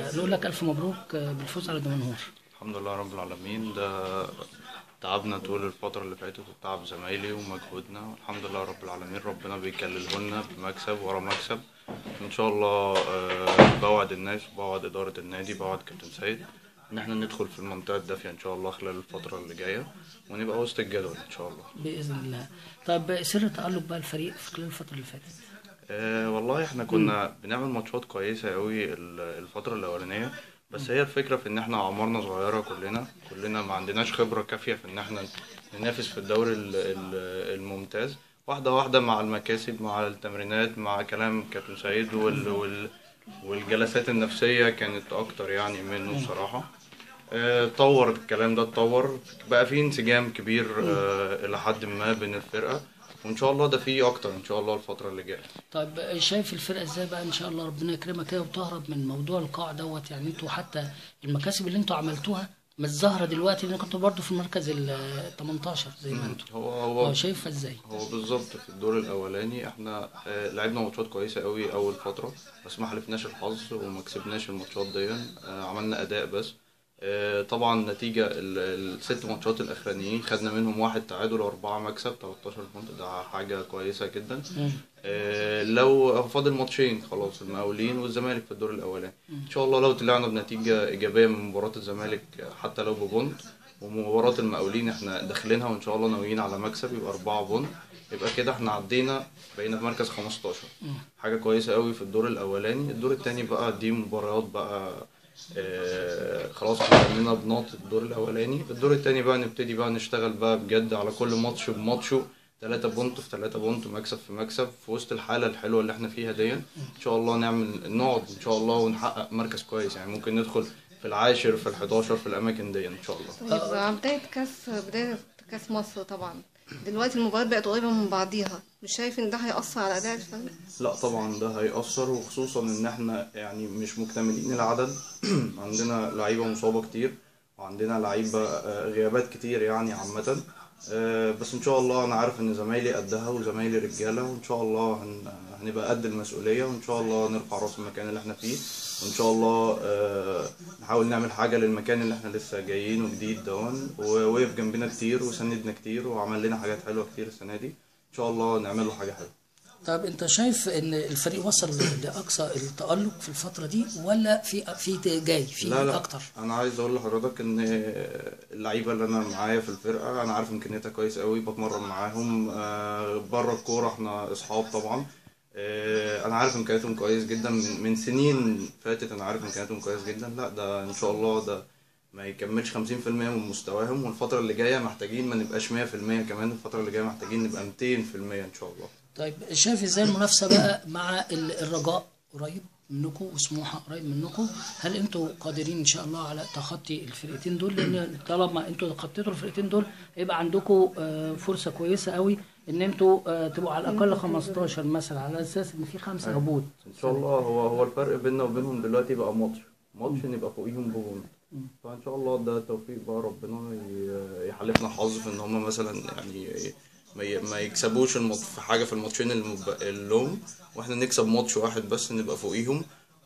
نقول لك الف مبروك آه، بالفوز على دمنهور الحمد لله رب العالمين ده تعبنا طول الفترة اللي فاتت وتعب زمايلي ومجهودنا والحمد لله رب العالمين ربنا بيكلله لنا بمكسب ورا مكسب ان شاء الله آه، بوعد الناس وبوعد إدارة النادي بوعد كابتن سيد ان احنا ندخل في المنطقة الدافية ان شاء الله خلال الفترة اللي جاية ونبقى وسط الجدول ان شاء الله باذن الله طيب سر تالق بقى الفريق في خلال الفتره اللي فاتت آه والله احنا كنا بنعمل ماتشات كويسة قوي ال- الفترة الأولانية بس هي الفكرة في إن احنا أعمارنا صغيرة كلنا كلنا ما عندناش خبرة كافية في إن احنا ننافس في الدوري ال- ال- الممتاز واحدة واحدة مع المكاسب مع التمرينات مع كلام كابتن سعيد وال وال والجلسات النفسية كانت أكتر يعني منه بصراحة آه، اتطور الكلام ده اتطور بقى فيه انسجام كبير آه، إلى حد ما بين الفرقة وإن شاء الله ده فيه أكتر إن شاء الله الفترة اللي جاية طيب شايف الفرقه ازاي بقى ان شاء الله ربنا يكرمك كده وتهرب من موضوع القاع دوت يعني انتوا حتى المكاسب اللي انتوا عملتوها مش ظاهره دلوقتي لان كنتوا برضو في المركز ال 18 زي ما انتوا هو هو اه شايفها ازاي؟ هو بالظبط في الدور الاولاني احنا آه، لعبنا ماتشات كويسه قوي اول فتره بس ما حلفناش الحظ وما كسبناش الماتشات دي آه، عملنا اداء بس آه، طبعا نتيجة ال- الست ماتشات الأخرانيين خدنا منهم واحد تعادل وأربعة مكسب 13 بونت ده حاجة كويسة جدا آه، لو فاضل ماتشين خلاص المقاولين والزمالك في الدور الأولاني إن شاء الله لو طلعنا بنتيجة إيجابية من مباراة الزمالك حتى لو ببونت ومباراة المقاولين احنا داخلينها وإن شاء الله ناويين على مكسب يبقى أربعة بونت يبقى كده احنا عدينا بقينا في مركز 15 حاجة كويسة قوي في الدور الأولاني الدور التاني بقى دي مباريات بقى آه، خلاص احنا عملنا بناط الدور الاولاني الدور التاني بقى نبتدي بقى نشتغل بقى بجد على كل ماتش بماتشه 3 بونت في 3 بونت مكسب في مكسب في وسط الحاله الحلوه اللي احنا فيها دي ان شاء الله نعمل نقعد ان شاء الله ونحقق مركز كويس يعني ممكن ندخل في العاشر في ال11 في الاماكن دي ان شاء الله طيب على بداية كاس بداية كاس مصر طبعا دلوقتي المباريات بقت قريبة من بعضيها مش شايف ان ده هيأثر على أداء الفريق؟ لا طبعا ده هيأثر وخصوصا ان احنا يعني مش مكتملين العدد عندنا لعيبة مصابة كتير وعندنا لعيبة آه، غيابات كتير يعني عامة آه، بس ان شاء الله انا عارف ان زمايلي قدها وزمايلي رجالة وان شاء الله هن- هنبقى قد المسؤولية وان شاء الله نرفع راس المكان اللي احنا فيه وان شاء الله آه، نحاول نعمل حاجة للمكان اللي احنا لسه جايين وجديد دون ووقف جنبنا كتير وسندنا كتير وعمل لنا حاجات حلوة كتير السنة دي ان شاء الله نعمل له حاجة حلوة طيب انت شايف ان الفريق وصل لاقصى التالق في الفتره دي ولا في في جاي في لا لا اكتر؟ انا عايز اقول لحضرتك ان اللعيبه اللي انا معايا في الفرقه انا عارف امكانياتها كويس قوي بتمرن معاهم آه، بره الكوره احنا اصحاب طبعا آه، انا عارف امكانياتهم كويس جدا من من سنين فاتت انا عارف امكانياتهم كويس جدا لا ده ان شاء الله ده ما يكملش 50% من مستواهم والفتره اللي جايه محتاجين ما نبقاش 100% كمان الفتره اللي جايه محتاجين نبقى 200% ان شاء الله طيب شايف ازاي المنافسه بقى مع ال- الرجاء قريب منكم وسموحه قريب منكم هل انتوا قادرين ان شاء الله على تخطي الفرقتين دول لان طالما انتوا تخطيتوا الفرقتين دول هيبقى عندكم آه، فرصه كويسه قوي ان انتوا آه، تبقوا على الاقل 15 مثلا على اساس ان في خمسه هبوط ان شاء الله هو هو الفرق بيننا وبينهم دلوقتي بقى ماتش ماتش نبقى فوقيهم بجون فان شاء الله ده توفيق بقى ربنا ي- يحالفنا حظ في ان هم مثلا يعني ما ي- ما يكسبوش المط... في حاجه في الماتشين المب... اللوم واحنا نكسب ماتش واحد بس نبقى فوقيهم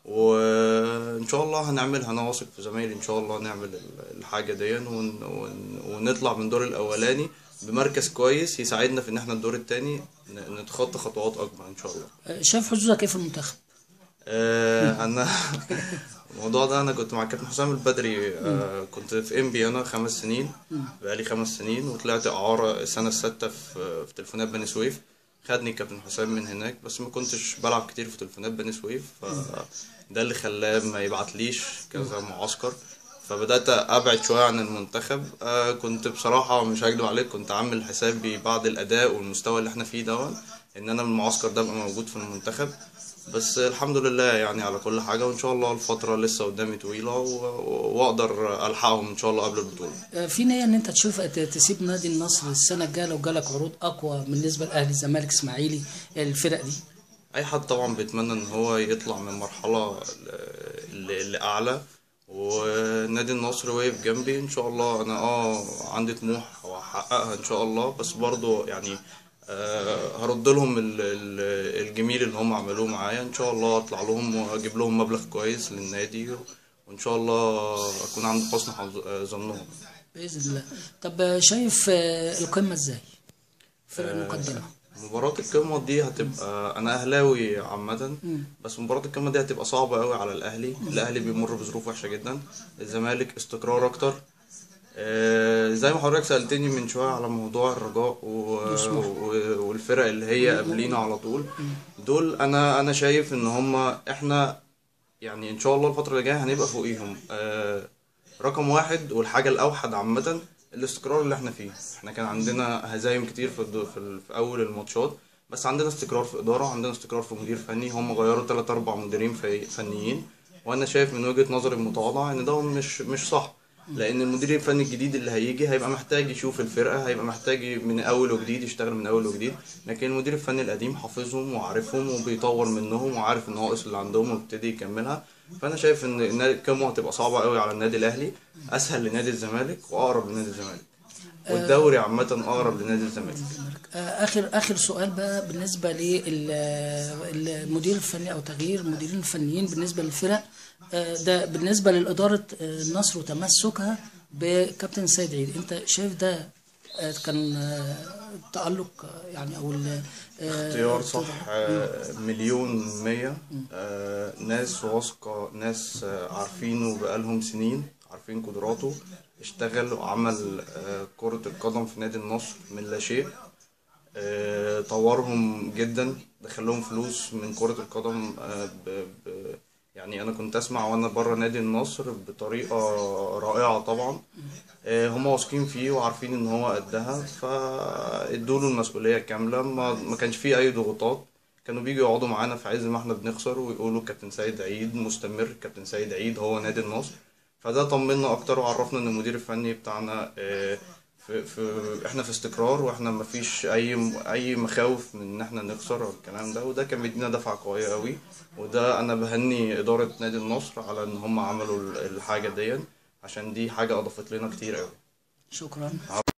وان شاء الله هنعملها انا واثق في زمايلي ان شاء الله نعمل ال- الحاجه دي ون... ون... ونطلع من الدور الاولاني بمركز كويس يساعدنا في ان احنا الدور التاني ن- نتخطى خطوات اكبر ان شاء الله آه، شايف حظوظك ايه في المنتخب؟ آه، انا الموضوع ده انا كنت مع كابتن حسام البدري آه، كنت في ام بي انا خمس سنين بقالي خمس سنين وطلعت اعاره السنه السادسه في في تليفونات بني سويف خدني كابتن حسام من هناك بس ما كنتش بلعب كتير في تليفونات بني سويف فده اللي خلاه ما يبعتليش كذا معسكر فبدات ابعد شويه عن المنتخب آه، كنت بصراحه مش هكدب عليك كنت عامل حسابي بعد الاداء والمستوى اللي احنا فيه دون ان انا من المعسكر ده ابقى موجود في المنتخب بس الحمد لله يعني على كل حاجة وإن شاء الله الفترة لسه قدامي طويلة و- و- وأقدر ألحقهم إن شاء الله قبل البطولة آه، في نية ان انت تشوف ت- تسيب نادي النصر السنة الجاية لو جالك عروض اقوى بالنسبة لاهلي الزمالك اسماعيلي الفرق دي أي حد طبعا بيتمنى إن هو يطلع من مرحلة ل- ل- لأعلى ونادي النصر واقف جنبي إن شاء الله أنا أه عندي طموح وهحققها إن شاء الله بس برضو يعني آه، هرد لهم ال- ال- الجميل اللي هم عملوه معايا ان شاء الله اطلع لهم واجيب لهم مبلغ كويس للنادي وان شاء الله اكون عند حسن حظ- آه، ظنهم باذن الله طب شايف آه، القمه ازاي فرق المقدمه مباراة القمة دي هتبقى أنا أهلاوي عامة بس مباراة القمة دي هتبقى صعبة أوي على الأهلي الأهلي بيمر بظروف وحشة جدا الزمالك استقرار أكتر آه، زي ما حضرتك سألتني من شوية على موضوع الرجاء و... و... والفرق اللي هي قبلينا على طول دول أنا أنا شايف إن هما إحنا يعني إن شاء الله الفترة اللي جاية هنبقى فوقيهم آه، رقم واحد والحاجة الأوحد عامة الاستقرار اللي احنا فيه احنا كان عندنا هزايم كتير في, الدو في, ال- في أول الماتشات بس عندنا استقرار في إدارة عندنا استقرار في مدير فني هم غيروا تلات أربع مديرين في فنيين وأنا شايف من وجهة نظري المتواضعة إن ده مش مش صح لأن المدير الفني الجديد اللي هيجي هيبقى محتاج يشوف الفرقة هيبقى محتاج من أول وجديد يشتغل من أول وجديد لكن المدير الفني القديم حافظهم وعارفهم وبيطور منهم وعارف النواقص اللي عندهم ويبتدي يكملها فأنا شايف إن النادي الكامو هتبقى صعبة قوي على النادي الأهلي أسهل لنادي الزمالك وأقرب لنادي الزمالك والدوري عامة أقرب لنادي الزمالك آه، اخر اخر سؤال بقى بالنسبه للمدير الفني او تغيير المديرين الفنيين بالنسبه للفرق آه، ده بالنسبه لاداره آه، النصر وتمسكها بكابتن سيد عيد انت شايف ده آه، كان آه، تألق آه، يعني او ال- آه، اختيار صح آه، مليون مية آه، ناس واثقة ناس آه، عارفينه بقالهم سنين عارفين قدراته اشتغل وعمل آه، كرة القدم في نادي النصر من لا شيء آه، طورهم جدا دخلهم فلوس من كرة القدم آه، ب... ب... يعني أنا كنت أسمع وأنا بره نادي النصر بطريقة رائعة طبعا آه، هم واثقين فيه وعارفين إن هو قدها فادوا له المسؤولية كاملة ما, ما كانش فيه أي ضغوطات كانوا بيجوا يقعدوا معانا في عز ما احنا بنخسر ويقولوا كابتن سيد عيد مستمر كابتن سيد عيد هو نادي النصر فده طمنا اكتر وعرفنا ان المدير الفني بتاعنا آه، في, في احنا في استقرار واحنا ما فيش اي اي مخاوف من ان احنا نخسر او الكلام ده وده كان بيدينا دفعه قويه قوي وده انا بهني اداره نادي النصر على ان هم عملوا الحاجه دي عشان دي حاجه اضافت لنا كتير قوي شكرا